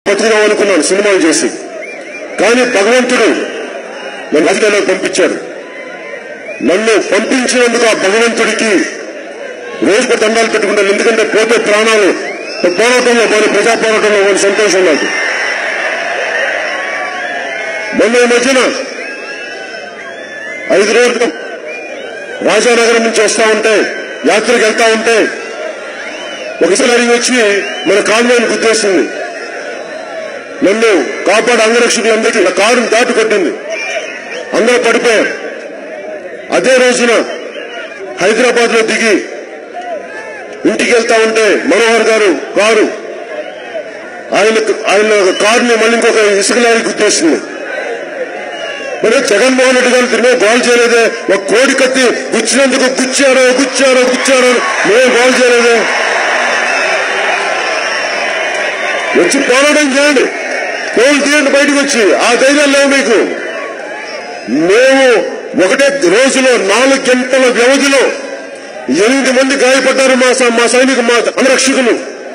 బతుకుదాం అనుకున్నాను సినిమాలు చేసి కానీ భగవంతుడు నన్ను రాజకీయాలకు పంపించాడు నన్ను పంపించినందుకు ఆ భగవంతుడికి రోజుకు దండాలు పెట్టుకుంటాను ఎందుకంటే పోతే ప్రాణాలు పోరాటంలో పోనీ ప్రజా పోరాటంలో పోనీ సంతోషం నాకు మొన్న ఈ మధ్యన ఐదు రోజులు రాజానగరం నుంచి వస్తా ఉంటే యాత్రకు వెళ్తా ఉంటే ఒకసారి వచ్చి మన కాన్వాయిని గుద్దేసింది నన్ను కాపాడు అంగరక్షకులందరికీ నా కారుని దాటి కొట్టింది అందరూ పడిపోయారు అదే రోజున హైదరాబాద్ లో దిగి ఇంటికి వెళ్తా ఉంటే మనోహర్ గారు కారు ఆయన ఆయన కారుని మళ్ళీ ఇంకొక ఇసుక లారీ గుద్దేసింది మరి జగన్మోహన్ రెడ్డి గారు తిరిగి గోల్ చేయలేదే ఒక కోడి కత్తి గుచ్చినందుకు గుచ్చారో గుచ్చారో గుచ్చారో మేము గోల్ చేయలేదే వచ్చి పోరాటం చేయండి పోలు తీయండి బయటకు వచ్చి ఆ ధైర్యం లేవు మీకు మేము ఒకటే రోజులో నాలుగు గంటల వ్యవధిలో ఎనిమిది మంది గాయపడ్డారు మా స- మా సైనిక మా అనురక్షకులు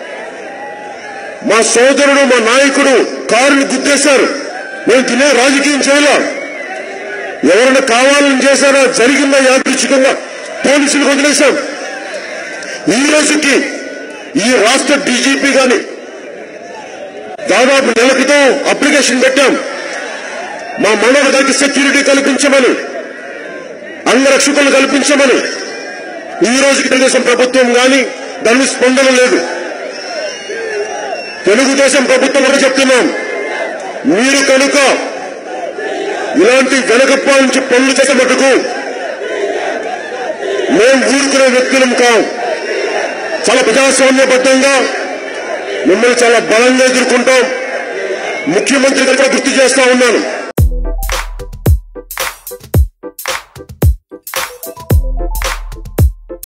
మా సోదరుడు మా నాయకుడు కారుని గుద్దేశారు మేము తినే రాజకీయం చేయలేం ఎవరైనా కావాలని చేశారా జరిగిందా యాదృచ్ఛికంగా పోలీసులకు వదిలేశాం ఈ రోజుకి ఈ రాష్ట్ర డీజీపీ గాని దాదాపు నెల క్రితం అప్లికేషన్ పెట్టాం మా మనోహర్ గారికి సెక్యూరిటీ కల్పించమని అంగరక్షకులు కల్పించమని ఈ రోజుకి తెలుగుదేశం ప్రభుత్వం గాని దాని స్పందన లేదు తెలుగుదేశం ప్రభుత్వం కూడా చెప్తున్నాం మీరు కనుక ఇలాంటి వెనకప్ప నుంచి పనులు చేసే మటుకు మేము ఊరుకునే వ్యక్తులం కాం చాలా ప్రజాస్వామ్యబద్ధంగా మిమ్మల్ని చాలా బలంగా ఎదుర్కొంటాం ముఖ్యమంత్రి గారు కూడా గుర్తు చేస్తా ఉన్నాను